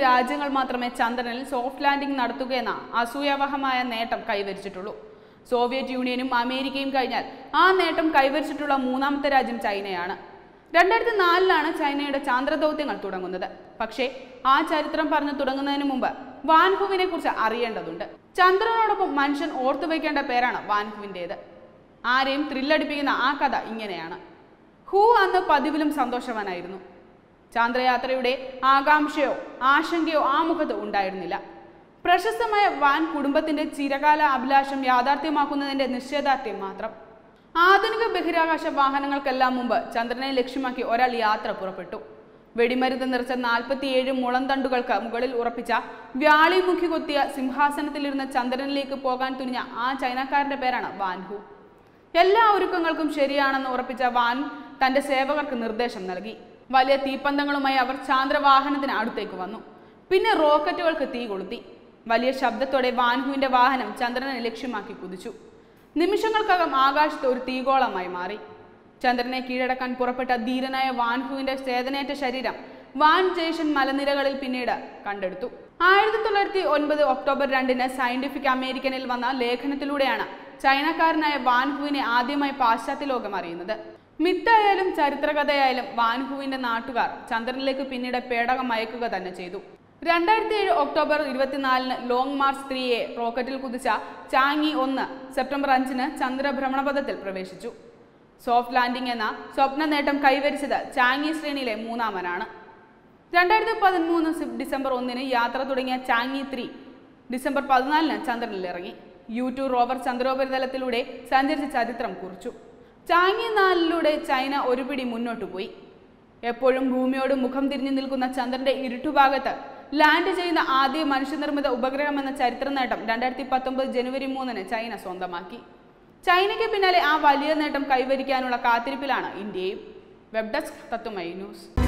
രാജ്യങ്ങൾ മാത്രമേ ചന്ദ്രനിൽ സോഫ്റ്റ് ലാൻഡിംഗ് നടത്തുകയെന്ന അസൂയാവഹമായ നേട്ടം കൈവരിച്ചിട്ടുള്ളൂ സോവിയറ്റ് യൂണിയനും അമേരിക്കയും കഴിഞ്ഞാൽ ആ നേട്ടം കൈവരിച്ചിട്ടുള്ള മൂന്നാമത്തെ രാജ്യം ചൈനയാണ് രണ്ടായിരത്തി നാലിലാണ് ചൈനയുടെ ചാന്ദ്രദൗത്യങ്ങൾ തുടങ്ങുന്നത് പക്ഷേ ആ ചരിത്രം പറഞ്ഞു തുടങ്ങുന്നതിന് മുമ്പ് വാൻഹുവിനെ കുറിച്ച് അറിയേണ്ടതുണ്ട് ചന്ദ്രനോടൊപ്പം മനുഷ്യൻ ഓർത്തു വയ്ക്കേണ്ട പേരാണ് വാൻഹുവിൻ്റേത് ആരെയും ത്രില്ലടിപ്പിക്കുന്ന ആ കഥ ഇങ്ങനെയാണ് ഹു അന്ന് പതിവിലും സന്തോഷവാനായിരുന്നു ചാന്ദ്രയാത്രയുടെ ആകാംക്ഷയോ ആശങ്കയോ ആ മുഖത്ത് ഉണ്ടായിരുന്നില്ല പ്രശസ്തമായ വാൻ കുടുംബത്തിന്റെ ചിരകാല അഭിലാഷം യാഥാർത്ഥ്യമാക്കുന്നതിന്റെ നിശ്ചയദാർഢ്യം മാത്രം ആധുനിക ബഹിരാകാശ വാഹനങ്ങൾക്കെല്ലാം മുമ്പ് ചന്ദ്രനെ ലക്ഷ്യമാക്കി ഒരാൾ യാത്ര പുറപ്പെട്ടു വെടിമരുന്ന് നിറച്ച നാൽപ്പത്തിയേഴ് മുളന്തണ്ടുകൾക്ക് മുകളിൽ ഉറപ്പിച്ച വ്യാളിമുഖി കൊത്തിയ സിംഹാസനത്തിലിരുന്ന ചന്ദ്രനിലേക്ക് പോകാൻ തുനിഞ്ഞ ആ ചൈനക്കാരന്റെ പേരാണ് വാൻഹു എല്ലാ ഒരുക്കങ്ങൾക്കും ശരിയാണെന്ന് ഉറപ്പിച്ച വാൻ തന്റെ സേവകർക്ക് നിർദ്ദേശം നൽകി വലിയ തീപ്പന്തങ്ങളുമായി അവർ ചാന്ദ്രവാഹനത്തിന് അടുത്തേക്ക് വന്നു പിന്നെ റോക്കറ്റുകൾക്ക് തീ കൊളുത്തി വലിയ ശബ്ദത്തോടെ വാൻഹുവിന്റെ വാഹനം ചന്ദ്രനെ ലക്ഷ്യമാക്കി കുതിച്ചു നിമിഷങ്ങൾക്കകം ആകാശത്ത് ഒരു തീഗോളമായി മാറി ചന്ദ്രനെ കീഴടക്കാൻ പുറപ്പെട്ട ധീരനായ വാൻഹുവിന്റെ ചേതനേറ്റ ശരീരം വാൻ ജേഷൻ മലനിരകളിൽ പിന്നീട് കണ്ടെടുത്തു ആയിരത്തി തൊള്ളായിരത്തി ഒൻപത് ഒക്ടോബർ രണ്ടിന് സയന്റിഫിക് അമേരിക്കനിൽ വന്ന ലേഖനത്തിലൂടെയാണ് ചൈനക്കാരനായ വാൻഹുവിനെ ആദ്യമായി പാശ്ചാത്യ ലോകം അറിയുന്നത് മിത്തായാലും ചരിത്രകഥയായാലും വാൻഹുവിന്റെ നാട്ടുകാർ ചന്ദ്രനിലേക്ക് പിന്നീട് പേടകം അയക്കുക തന്നെ ചെയ്തു രണ്ടായിരത്തി ഏഴ് ഒക്ടോബർ ഇരുപത്തിനാലിന് ലോങ് മാർച്ച് ത്രീയെ റോക്കറ്റിൽ കുതിച്ച ചാങ്ങി ഒന്ന് സെപ്റ്റംബർ അഞ്ചിന് ചന്ദ്രഭ്രമണപഥത്തിൽ പ്രവേശിച്ചു സോഫ്റ്റ് ലാൻഡിംഗ് എന്ന സ്വപ്ന നേട്ടം കൈവരിച്ചത് ചാങ്ങി ശ്രേണിയിലെ മൂന്നാമനാണ് രണ്ടായിരത്തി പതിമൂന്ന് ഡിസംബർ ഒന്നിന് യാത്ര തുടങ്ങിയ ചാങ്ങി ത്രീ ഡിസംബർ പതിനാലിന് ചന്ദ്രനിൽ ഇറങ്ങി യു ടു റോവർ ചന്ദ്രോപരിതലത്തിലൂടെ സഞ്ചരിച്ച ചരിത്രം കുറിച്ചു ചാങ്ങി നാലിലൂടെ ചൈന ഒരു പിടി മുന്നോട്ടു പോയി എപ്പോഴും ഭൂമിയോട് മുഖം തിരിഞ്ഞു നിൽക്കുന്ന ചന്ദ്രന്റെ ഇരുട്ടുഭാഗത്ത് ലാൻഡ് ചെയ്യുന്ന ആദ്യ മനുഷ്യനിർമ്മിത ഉപഗ്രഹം എന്ന ചരിത്ര നേട്ടം രണ്ടായിരത്തി പത്തൊമ്പത് ജനുവരി മൂന്നിന് ചൈന സ്വന്തമാക്കി ചൈനയ്ക്ക് പിന്നാലെ ആ വലിയ നേട്ടം കൈവരിക്കാനുള്ള കാത്തിരിപ്പിലാണ് ഇന്ത്യയും വെബ് ഡെസ്ക് തത്വമൈ ന്യൂസ്